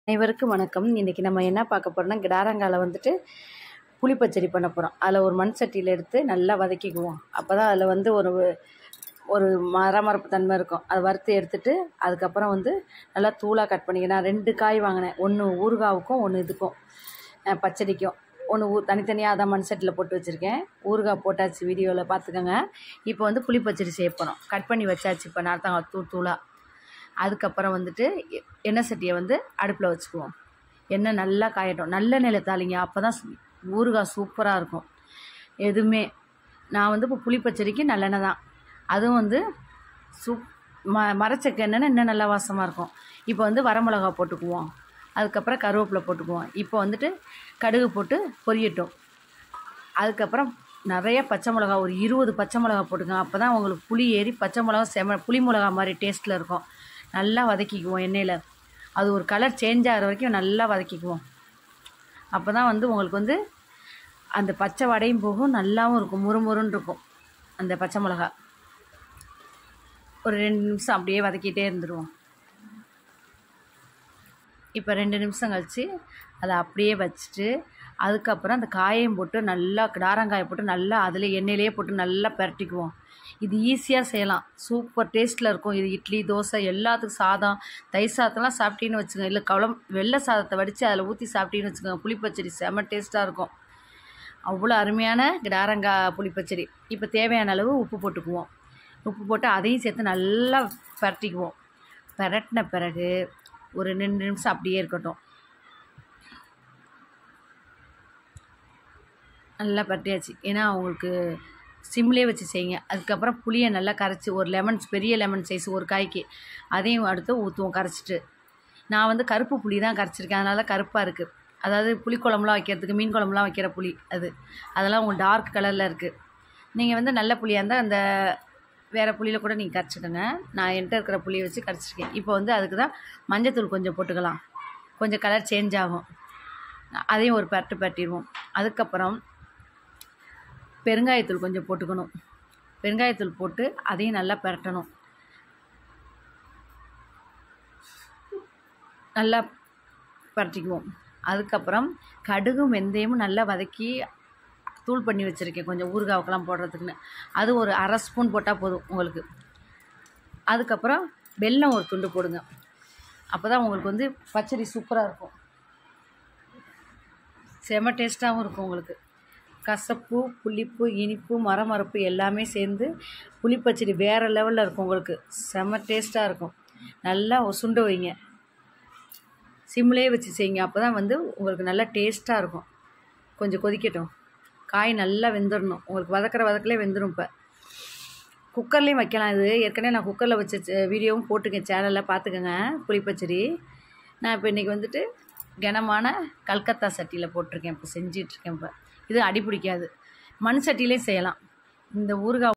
அனைவருக்கும் வணக்கம் இன்றைக்கி நம்ம என்ன பார்க்க போகிறோம்னா கிடாரங்கால வந்துட்டு புளி பச்சடி பண்ண போகிறோம் அதில் ஒரு மண் சட்டியில் எடுத்து நல்லா வதக்கிக்குவோம் அப்போ தான் அதில் வந்து ஒரு ஒரு மரமரப்பு தன்மை இருக்கும் அதை வறுத்து எடுத்துட்டு அதுக்கப்புறம் வந்து நல்லா தூளாக கட் பண்ணிக்க நான் ரெண்டு காய் வாங்கினேன் ஒன்று ஊறுகாவுக்கும் ஒன்று இதுக்கும் அஹ் பச்சடிக்கும் ஒன்று ஊ தனித்தனியாக அதான் மண் சட்டியில் போட்டு வச்சுருக்கேன் ஊறுகாய் போட்டாச்சு வீடியோவில் பார்த்துக்கோங்க இப்போ வந்து புளி பச்சடி செய்ய போகிறோம் கட் பண்ணி வச்சாச்சு இப்போ நார்த்தங்காய் தூள் தூளாக அதுக்கப்புறம் வந்துட்டு எ- எண்ணெய் சட்டியை வந்து அடுப்பில் வச்சுக்குவோம் எண்ணெய் நல்லா காயட்டும் நல்ல நிலை தாளிங்க அப்போ தான் ஊறுகாய் சூப்பராக இருக்கும் எதுவுமே நான் வந்து இப்போ புளி பச்சடிக்கு நல்லெண்ணெய் தான் அதுவும் வந்து சூப் ம மரச்சக்க எண்ணெய்னா இன்னும் நல்லா வாசமாக இருக்கும் இப்போ வந்து வரமிளகா போட்டுக்குவோம் அதுக்கப்புறம் கருவேப்பிலை போட்டுக்குவோம் இப்போ வந்துட்டு கடுகு போட்டு பொரியட்டும் அதுக்கப்புறம் நிறைய பச்சை மிளகா ஒரு இருபது பச்சை மிளகா போட்டுக்கோங்க அப்போ தான் உங்களுக்கு புளி ஏறி பச்சை மிளகா செம புளி மிளகா மாதிரி டேஸ்ட்டில் இருக்கும் நல்லா வதக்கிக்குவோம் எண்ணெயில் அது ஒரு கலர் சேஞ்ச் ஆகிற வரைக்கும் நல்லா வதக்கிக்குவோம் அப்போ தான் வந்து உங்களுக்கு வந்து அந்த பச்சை வடையும் போகும் நல்லாவும் இருக்கும் முறுமுறுன்னு இருக்கும் அந்த பச்சை மிளகா ஒரு ரெண்டு நிமிஷம் அப்படியே வதக்கிட்டே இருந்துருவோம் இப்போ ரெண்டு நிமிஷம் கழித்து அதை அப்படியே வச்சுட்டு அதுக்கப்புறம் அந்த காயையும் போட்டு நல்லா கிடாரங்காயை போட்டு நல்லா அதில் எண்ணெயிலேயே போட்டு நல்லா பிரட்டிக்குவோம் இது ஈஸியாக செய்யலாம் சூப்பர் டேஸ்ட்டில் இருக்கும் இது இட்லி தோசை எல்லாத்துக்கும் சாதம் தயிர் சாதத்தெல்லாம் சாப்பிட்டீங்கன்னு வச்சுக்கோங்க இல்லை குழம்பு வெள்ளை சாதத்தை வடித்து அதில் ஊற்றி சாப்பிட்டீங்கன்னு வச்சுக்கோங்க புளிப்பச்சடி செம டேஸ்ட்டாக இருக்கும் அவ்வளோ அருமையான கிடாரங்காய் புளிப்பச்சடி இப்போ தேவையான அளவு உப்பு போட்டுக்குவோம் உப்பு போட்டு அதையும் சேர்த்து நல்லா பரட்டிக்குவோம் பரட்டின பிறகு ஒரு ரெண்டு நிமிஷம் அப்படியே இருக்கட்டும் நல்லா பரட்டியாச்சு ஏன்னா உங்களுக்கு சிம்லேயே வச்சு செய்யுங்க அதுக்கப்புறம் புளியை நல்லா கரைச்சி ஒரு லெமன் பெரிய லெமன் சைஸ் ஒரு காய்க்கு அதையும் அடுத்து ஊற்றுவோம் கரைச்சிட்டு நான் வந்து கருப்பு புளி தான் கரைச்சிருக்கேன் அதனால கருப்பாக இருக்குது அதாவது புளிக்குழம்புலாம் வைக்கிறதுக்கு மீன் குழம்புலாம் வைக்கிற புளி அது அதெல்லாம் உங்களுக்கு டார்க் கலரில் இருக்குது நீங்கள் வந்து நல்ல புளியாக இருந்தால் அந்த வேறு புளியில் கூட நீங்கள் கரைச்சிக்கோங்க நான் என்கிட்ட இருக்கிற புளியை வச்சு கரைச்சிருக்கேன் இப்போ வந்து அதுக்கு தான் மஞ்சத்தூள் கொஞ்சம் போட்டுக்கலாம் கொஞ்சம் கலர் சேஞ்ச் ஆகும் அதையும் ஒரு பரட்டு பரட்டிடுவோம் அதுக்கப்புறம் பெருங்காயத்தூள் கொஞ்சம் போட்டுக்கணும் பெருங்காயத்தூள் போட்டு அதையும் நல்லா பரட்டணும் நல்லா பரட்டிக்குவோம் அதுக்கப்புறம் கடுகும் வெந்தயமும் நல்லா வதக்கி தூள் பண்ணி வச்சுருக்கேன் கொஞ்சம் ஊறுகாவுக்கெல்லாம் போடுறதுக்குன்னு அது ஒரு அரை ஸ்பூன் போட்டால் போதும் உங்களுக்கு அதுக்கப்புறம் வெல்லம் ஒரு துண்டு போடுங்க அப்போ தான் உங்களுக்கு வந்து பச்சடி சூப்பராக இருக்கும் செம டேஸ்ட்டாகவும் இருக்கும் உங்களுக்கு கசப்பு புளிப்பு இனிப்பு மரமரப்பு எல்லாமே சேர்ந்து புளிப்பச்சடி வேறு லெவலில் இருக்கும் உங்களுக்கு செம டேஸ்ட்டாக இருக்கும் நல்லா சுண்ட வைங்க சிம்லேயே வச்சு செய்யுங்க அப்போ தான் வந்து உங்களுக்கு நல்லா டேஸ்ட்டாக இருக்கும் கொஞ்சம் கொதிக்கட்டும் காய் நல்லா வெந்துடணும் உங்களுக்கு வதக்கிற வதக்கலே வெந்துடும் இப்போ குக்கர்லேயும் வைக்கலாம் இது ஏற்கனவே நான் குக்கரில் வச்ச ச- வீடியோவும் போட்டிருக்கேன் சேனலில் பார்த்துக்கோங்க புளிப்பச்சடி நான் இப்போ இன்றைக்கி வந்துட்டு கனமான கல்கத்தா சட்டியில் போட்டிருக்கேன் இப்போ செஞ்சிட்ருக்கேன் இப்போ இது அடி பிடிக்காது மண் சட்டியிலே செய்யலாம் இந்த ஊறுகாய்